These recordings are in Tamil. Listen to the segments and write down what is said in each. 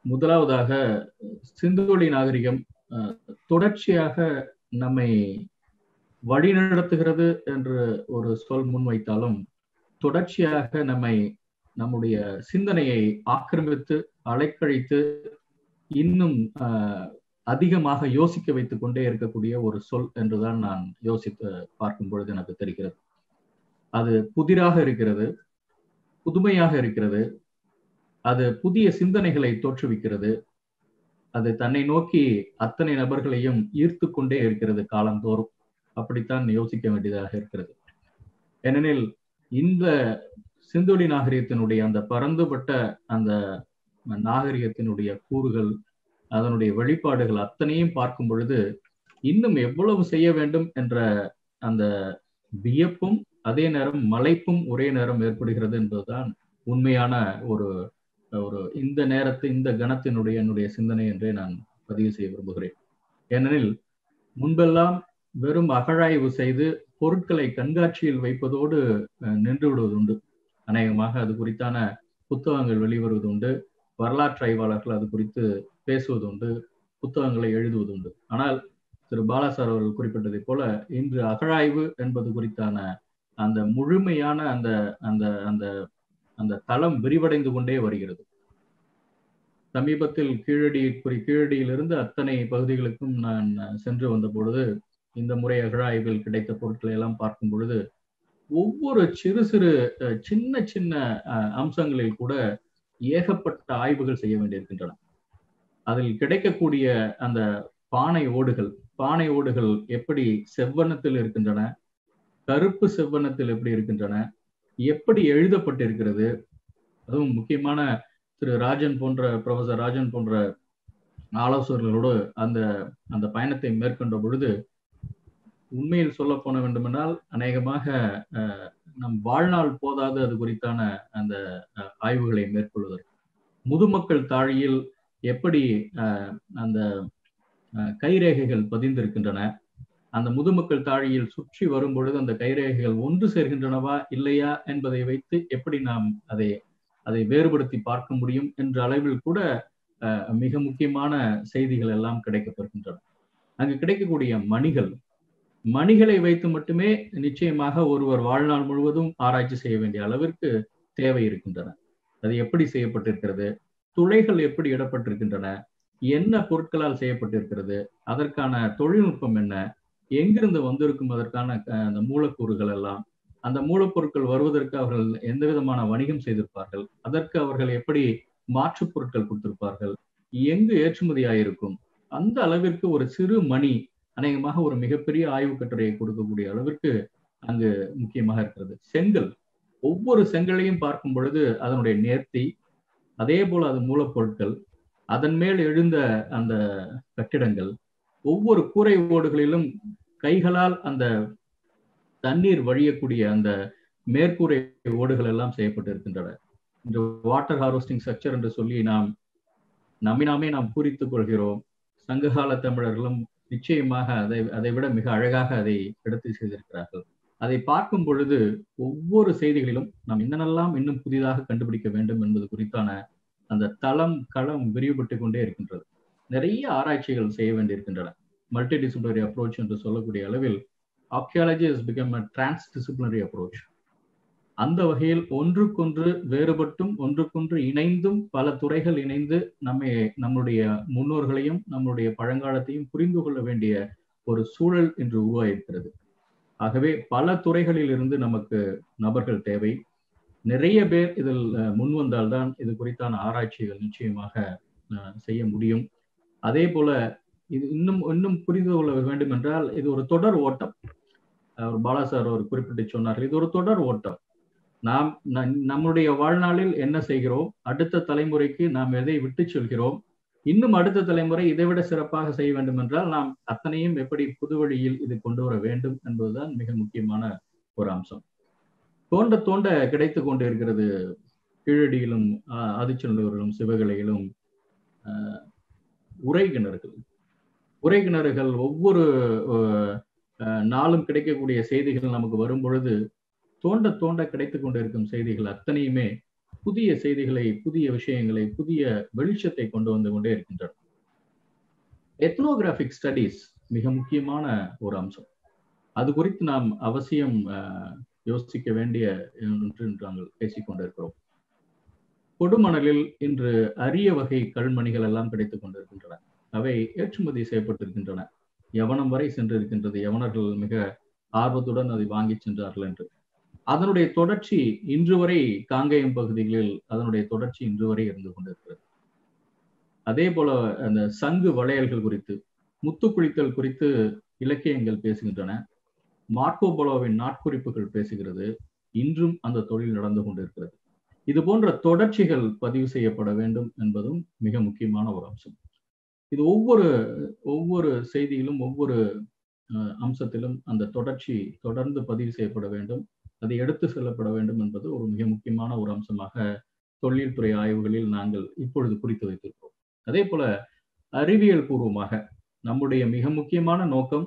முதலாவதாக சிந்துவெளி நாகரிகம் தொடர்ச்சியாக நம்மை வழிநடத்துகிறது என்று ஒரு சொல் முன்வைத்தாலும் தொடர்ச்சியாக நம்மை நம்முடைய சிந்தனையை ஆக்கிரமித்து அலைக்கழித்து இன்னும் அதிகமாக யோசிக்க வைத்துக் கொண்டே இருக்கக்கூடிய ஒரு சொல் என்றுதான் நான் யோசித்து பார்க்கும் பொழுது எனக்கு தெரிகிறது அது புதிராக இருக்கிறது புதுமையாக இருக்கிறது அது புதிய சிந்தனைகளை தோற்றுவிக்கிறது அது தன்னை நோக்கி அத்தனை நபர்களையும் ஈர்த்து கொண்டே இருக்கிறது காலந்தோறும் அப்படித்தான் யோசிக்க வேண்டியதாக இருக்கிறது ஏனெனில் இந்த சிந்துவெளி நாகரிகத்தினுடைய அந்த பரந்துபட்ட அந்த நாகரிகத்தினுடைய கூறுகள் அதனுடைய வெளிப்பாடுகள் அத்தனையும் பார்க்கும் பொழுது இன்னும் எவ்வளவு செய்ய வேண்டும் என்ற அந்த வியப்பும் அதே நேரம் மலைப்பும் ஒரே நேரம் ஏற்படுகிறது என்பதுதான் உண்மையான ஒரு ஒரு இந்த நேரத்து இந்த கணத்தினுடைய என்னுடைய சிந்தனை என்றே நான் பதிவு செய்ய விரும்புகிறேன் ஏனெனில் முன்பெல்லாம் வெறும் அகழாய்வு செய்து பொருட்களை கண்காட்சியில் வைப்பதோடு நின்று விடுவதுண்டு அநேகமாக அது குறித்தான புத்தகங்கள் வெளிவருவது உண்டு வரலாற்று ஆய்வாளர்கள் அது குறித்து பேசுவது உண்டு புத்தகங்களை எழுதுவது உண்டு ஆனால் திரு பாலாசார் அவர்கள் குறிப்பிட்டதை போல இன்று அகழாய்வு என்பது குறித்தான அந்த முழுமையான அந்த அந்த அந்த அந்த தளம் விரிவடைந்து கொண்டே வருகிறது சமீபத்தில் கீழடி குறி கீழடியிலிருந்து அத்தனை பகுதிகளுக்கும் நான் சென்று வந்த பொழுது இந்த முறை அகழாய்வில் கிடைத்த பொருட்களை எல்லாம் பார்க்கும் பொழுது ஒவ்வொரு சிறு சிறு சின்ன சின்ன அம்சங்களில் கூட ஏகப்பட்ட ஆய்வுகள் செய்ய வேண்டியிருக்கின்றன அதில் கிடைக்கக்கூடிய அந்த பானை ஓடுகள் பானை ஓடுகள் எப்படி செவ்வனத்தில் இருக்கின்றன கருப்பு செவ்வனத்தில் எப்படி இருக்கின்றன எப்படி எழுதப்பட்டிருக்கிறது அதுவும் முக்கியமான திரு ராஜன் போன்ற ப்ரொஃபசர் ராஜன் போன்ற ஆலோசகர்களோடு அந்த அந்த பயணத்தை மேற்கொண்ட பொழுது உண்மையில் சொல்ல போன வேண்டுமென்றால் அநேகமாக நம் வாழ்நாள் போதாது அது குறித்தான அந்த ஆய்வுகளை மேற்கொள்வதற்கு முதுமக்கள் தாழியில் எப்படி அந்த கைரேகைகள் பதிந்திருக்கின்றன அந்த முதுமக்கள் தாழியில் சுற்றி வரும் பொழுது அந்த கைரேகைகள் ஒன்று சேர்கின்றனவா இல்லையா என்பதை வைத்து எப்படி நாம் அதை அதை வேறுபடுத்தி பார்க்க முடியும் என்ற அளவில் கூட மிக முக்கியமான செய்திகள் எல்லாம் கிடைக்கப்பெறுகின்றன அங்கு கிடைக்கக்கூடிய மணிகள் மணிகளை வைத்து மட்டுமே நிச்சயமாக ஒருவர் வாழ்நாள் முழுவதும் ஆராய்ச்சி செய்ய வேண்டிய அளவிற்கு தேவை இருக்கின்றன அது எப்படி செய்யப்பட்டிருக்கிறது துளைகள் எப்படி இடப்பட்டிருக்கின்றன என்ன பொருட்களால் செய்யப்பட்டிருக்கிறது அதற்கான தொழில்நுட்பம் என்ன எங்கிருந்து வந்திருக்கும் அதற்கான அந்த மூலக்கூறுகள் எல்லாம் அந்த மூலப்பொருட்கள் வருவதற்கு அவர்கள் எந்த விதமான வணிகம் செய்திருப்பார்கள் அதற்கு அவர்கள் எப்படி மாற்றுப் பொருட்கள் கொடுத்திருப்பார்கள் எங்கு ஏற்றுமதி ஆயிருக்கும் அந்த அளவிற்கு ஒரு சிறு மணி அநேகமாக ஒரு மிகப்பெரிய ஆய்வு கட்டுரையை கொடுக்கக்கூடிய அளவிற்கு அங்கு முக்கியமாக இருக்கிறது செங்கல் ஒவ்வொரு செங்கலையும் பார்க்கும் பொழுது அதனுடைய நேர்த்தி அதே போல அது மூலப்பொருட்கள் அதன் மேல் எழுந்த அந்த கட்டிடங்கள் ஒவ்வொரு கூரை ஓடுகளிலும் கைகளால் அந்த தண்ணீர் வழியக்கூடிய அந்த மேற்கூரை ஓடுகள் எல்லாம் செய்யப்பட்டு இருக்கின்றன இந்த வாட்டர் ஹார்வெஸ்டிங் ஸ்ட்ரக்சர் என்று சொல்லி நாம் நம்மினாமே நாம் பூரித்துக் கொள்கிறோம் சங்ககால தமிழர்களும் நிச்சயமாக அதை அதை விட மிக அழகாக அதை எடுத்து செய்திருக்கிறார்கள் அதை பார்க்கும் பொழுது ஒவ்வொரு செய்திகளிலும் நாம் என்னென்னலாம் இன்னும் புதிதாக கண்டுபிடிக்க வேண்டும் என்பது குறித்தான அந்த தளம் களம் விரிவுபட்டு கொண்டே இருக்கின்றது நிறைய ஆராய்ச்சிகள் செய்ய வேண்டியிருக்கின்றன மல்டி டிசிப்ளினரி அப்ரோச் என்று சொல்லக்கூடிய அளவில் archaeology is become a transdisciplinary approach அந்த வகையில் ஒன்றுக்கொன்று வேறுபட்டும் ஒன்றுக்கொன்று இணைந்தும் பல துறைகள் இணைந்து நம்மை நம்முடைய முன்னோர்களையும் நம்முடைய பழங்காலத்தையும் புரிந்து கொள்ள வேண்டிய ஒரு சூழல் இன்று உருவாயிருக்கிறது ஆகவே பல துறைகளில் இருந்து நமக்கு நபர்கள் தேவை நிறைய பேர் இதில் முன் வந்தால்தான் இது குறித்தான ஆராய்ச்சிகள் நிச்சயமாக செய்ய முடியும் அதே போல இது இன்னும் இன்னும் புரிந்து கொள்ள வேண்டும் என்றால் இது ஒரு தொடர் ஓட்டம் அவர் பாலா சார் அவர் குறிப்பிட்டு சொன்னார்கள் இது ஒரு தொடர் ஓட்டம் நாம் நம்முடைய வாழ்நாளில் என்ன செய்கிறோம் அடுத்த தலைமுறைக்கு நாம் எதை விட்டு செல்கிறோம் இன்னும் அடுத்த தலைமுறை இதைவிட சிறப்பாக செய்ய வேண்டும் என்றால் நாம் அத்தனையும் எப்படி புது வழியில் இது கொண்டு வர வேண்டும் என்பதுதான் மிக முக்கியமான ஒரு அம்சம் தோண்ட தோண்ட கிடைத்து கொண்டு இருக்கிறது கீழடியிலும் ஆதிச்சநல்லூரிலும் சிவகலையிலும் உரை கிணறுகள் உரை கிணறுகள் ஒவ்வொரு நாளும் கிடைக்கக்கூடிய செய்திகள் நமக்கு வரும் பொழுது தோண்ட தோண்ட கிடைத்து கொண்டிருக்கும் செய்திகள் அத்தனையுமே புதிய செய்திகளை புதிய விஷயங்களை புதிய வெளிச்சத்தை கொண்டு வந்து கொண்டே இருக்கின்றன எத்னோகிராபிக் ஸ்டடீஸ் மிக முக்கியமான ஒரு அம்சம் அது குறித்து நாம் அவசியம் யோசிக்க வேண்டிய என்று நாங்கள் பேசிக்கொண்டிருக்கிறோம் கொடுமணலில் இன்று அரிய வகை கல்மணிகள் எல்லாம் கிடைத்துக் கொண்டிருக்கின்றன அவை ஏற்றுமதி செய்யப்பட்டிருக்கின்றன யவனம் வரை சென்றிருக்கின்றது யவனர்கள் மிக ஆர்வத்துடன் அதை வாங்கி சென்றார்கள் என்று அதனுடைய தொடர்ச்சி இன்று வரை காங்கேயம் பகுதிகளில் அதனுடைய தொடர்ச்சி இன்று வரை இருந்து கொண்டிருக்கிறது அதே போல அந்த சங்கு வளையல்கள் குறித்து முத்து குளித்தல் குறித்து இலக்கியங்கள் பேசுகின்றன மார்க்கோபோலோவின் நாட்குறிப்புகள் பேசுகிறது இன்றும் அந்த தொழில் நடந்து கொண்டிருக்கிறது இது போன்ற தொடர்ச்சிகள் பதிவு செய்யப்பட வேண்டும் என்பதும் மிக முக்கியமான ஒரு அம்சம் இது ஒவ்வொரு ஒவ்வொரு செய்தியிலும் ஒவ்வொரு அம்சத்திலும் அந்த தொடர்ச்சி தொடர்ந்து பதிவு செய்யப்பட வேண்டும் அது எடுத்து செல்லப்பட வேண்டும் என்பது ஒரு மிக முக்கியமான ஒரு அம்சமாக தொழில் துறை ஆய்வுகளில் நாங்கள் இப்பொழுது குறித்து வைத்திருக்கிறோம் அதே போல அறிவியல் பூர்வமாக நம்முடைய மிக முக்கியமான நோக்கம்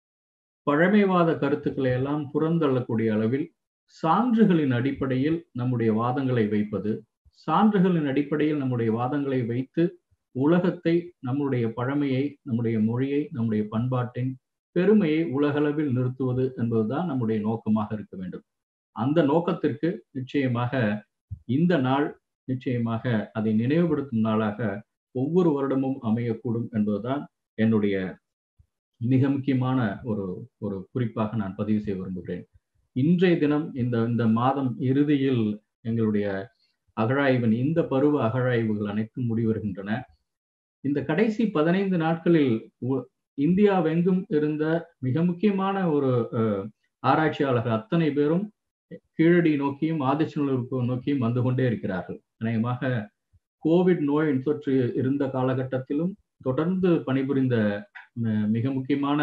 பழமைவாத கருத்துக்களை எல்லாம் புறந்தள்ளக்கூடிய அளவில் சான்றுகளின் அடிப்படையில் நம்முடைய வாதங்களை வைப்பது சான்றுகளின் அடிப்படையில் நம்முடைய வாதங்களை வைத்து உலகத்தை நம்முடைய பழமையை நம்முடைய மொழியை நம்முடைய பண்பாட்டின் பெருமையை உலகளவில் நிறுத்துவது என்பதுதான் நம்முடைய நோக்கமாக இருக்க வேண்டும் அந்த நோக்கத்திற்கு நிச்சயமாக இந்த நாள் நிச்சயமாக அதை நினைவுபடுத்தும் நாளாக ஒவ்வொரு வருடமும் அமையக்கூடும் என்பதுதான் என்னுடைய மிக முக்கியமான ஒரு ஒரு குறிப்பாக நான் பதிவு செய்ய விரும்புகிறேன் இன்றைய தினம் இந்த இந்த மாதம் இறுதியில் எங்களுடைய அகழாய்வின் இந்த பருவ அகழாய்வுகள் அனைத்தும் முடிவருகின்றன இந்த கடைசி பதினைந்து நாட்களில் இந்தியாவெங்கும் இருந்த மிக முக்கியமான ஒரு ஆராய்ச்சியாளர்கள் அத்தனை பேரும் கீழடி நோக்கியும் ஆதிச்சநல்லூருக்கு நோக்கியும் வந்து கொண்டே இருக்கிறார்கள் அநேகமாக கோவிட் நோய் தொற்று இருந்த காலகட்டத்திலும் தொடர்ந்து பணிபுரிந்த மிக முக்கியமான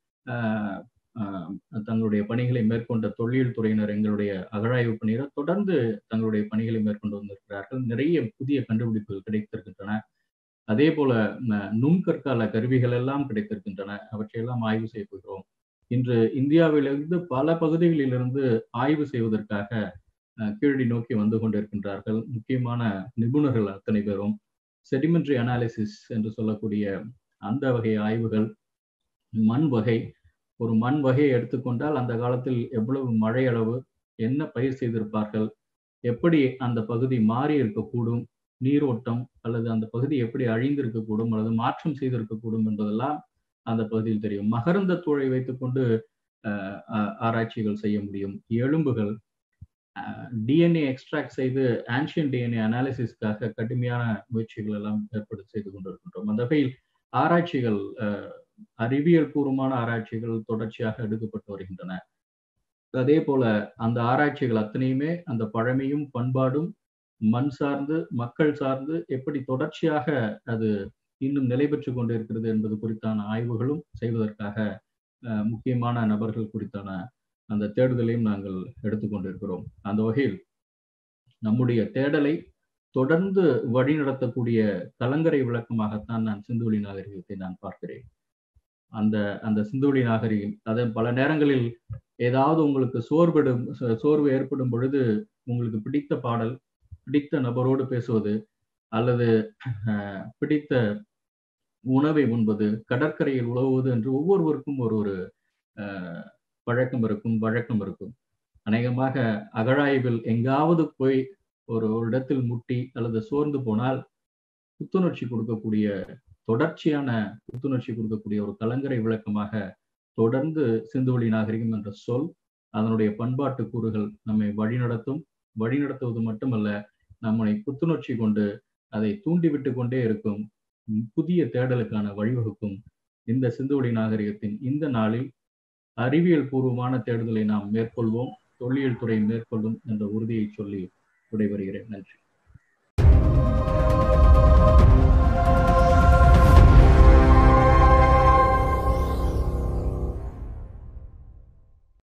தங்களுடைய பணிகளை மேற்கொண்ட தொழில் துறையினர் எங்களுடைய அகழாய்வு பணிகளை தொடர்ந்து தங்களுடைய பணிகளை மேற்கொண்டு வந்திருக்கிறார்கள் நிறைய புதிய கண்டுபிடிப்புகள் கிடைத்திருக்கின்றன அதே போல நுண்கற்கால கருவிகள் எல்லாம் கிடைத்திருக்கின்றன அவற்றையெல்லாம் ஆய்வு செய்ய போகிறோம் இன்று இந்தியாவிலிருந்து பல பகுதிகளிலிருந்து ஆய்வு செய்வதற்காக கீழடி நோக்கி வந்து கொண்டிருக்கின்றார்கள் முக்கியமான நிபுணர்கள் அத்தனை பேரும் செடிமெண்ட்ரி அனாலிசிஸ் என்று சொல்லக்கூடிய அந்த வகை ஆய்வுகள் மண் வகை ஒரு மண் வகையை எடுத்துக்கொண்டால் அந்த காலத்தில் எவ்வளவு மழை அளவு என்ன பயிர் செய்திருப்பார்கள் எப்படி அந்த பகுதி மாறி இருக்கக்கூடும் நீரோட்டம் அல்லது அந்த பகுதி எப்படி அழிந்திருக்கக்கூடும் அல்லது மாற்றம் செய்திருக்கக்கூடும் என்பதெல்லாம் அந்த பகுதியில் தெரியும் மகரந்த தூளை வைத்துக்கொண்டு ஆராய்ச்சிகள் செய்ய முடியும் எலும்புகள் டிஎன்ஏ எக்ஸ்ட்ராக்ட் செய்து ஆன்ஷியன் டிஎன்ஏ அனாலிசிஸ்க்காக கடுமையான முயற்சிகள் எல்லாம் ஏற்படுத்தி செய்து கொண்டிருக்கின்றோம் அந்த வகையில் ஆராய்ச்சிகள் அறிவியல் பூர்வமான ஆராய்ச்சிகள் தொடர்ச்சியாக எடுக்கப்பட்டு வருகின்றன அதே போல அந்த ஆராய்ச்சிகள் அத்தனையுமே அந்த பழமையும் பண்பாடும் மண் சார்ந்து மக்கள் சார்ந்து எப்படி தொடர்ச்சியாக அது இன்னும் நிலை பெற்று கொண்டிருக்கிறது என்பது குறித்தான ஆய்வுகளும் செய்வதற்காக முக்கியமான நபர்கள் குறித்தான அந்த தேடுதலையும் நாங்கள் எடுத்துக்கொண்டிருக்கிறோம் அந்த வகையில் நம்முடைய தேடலை தொடர்ந்து வழிநடத்தக்கூடிய கலங்கரை விளக்கமாகத்தான் நான் சிந்துவெளி நாகரிகத்தை நான் பார்க்கிறேன் அந்த அந்த சிந்துவெளி நாகரிகம் அதை பல நேரங்களில் ஏதாவது உங்களுக்கு சோர்விடும் சோர்வு ஏற்படும் பொழுது உங்களுக்கு பிடித்த பாடல் பிடித்த நபரோடு பேசுவது அல்லது பிடித்த உணவை உண்பது கடற்கரையில் உழவுவது என்று ஒவ்வொருவருக்கும் ஒரு ஒரு பழக்கம் இருக்கும் வழக்கம் இருக்கும் அநேகமாக அகழாய்வில் எங்காவது போய் ஒரு ஒரு இடத்தில் முட்டி அல்லது சோர்ந்து போனால் புத்துணர்ச்சி கொடுக்கக்கூடிய தொடர்ச்சியான புத்துணர்ச்சி கொடுக்கக்கூடிய ஒரு கலங்கரை விளக்கமாக தொடர்ந்து சிந்துவெளி நாகரிகம் என்ற சொல் அதனுடைய பண்பாட்டு கூறுகள் நம்மை வழிநடத்தும் வழிநடத்துவது மட்டுமல்ல நம்மை புத்துணர்ச்சி கொண்டு அதை தூண்டிவிட்டு கொண்டே இருக்கும் புதிய தேடலுக்கான வழிவகுக்கும் இந்த சிந்துவெளி நாகரிகத்தின் இந்த நாளில் அறிவியல் பூர்வமான தேடுதலை நாம் மேற்கொள்வோம் தொல்லியல் துறை மேற்கொள்ளும் என்ற உறுதியை சொல்லி விடைபெறுகிறேன் நன்றி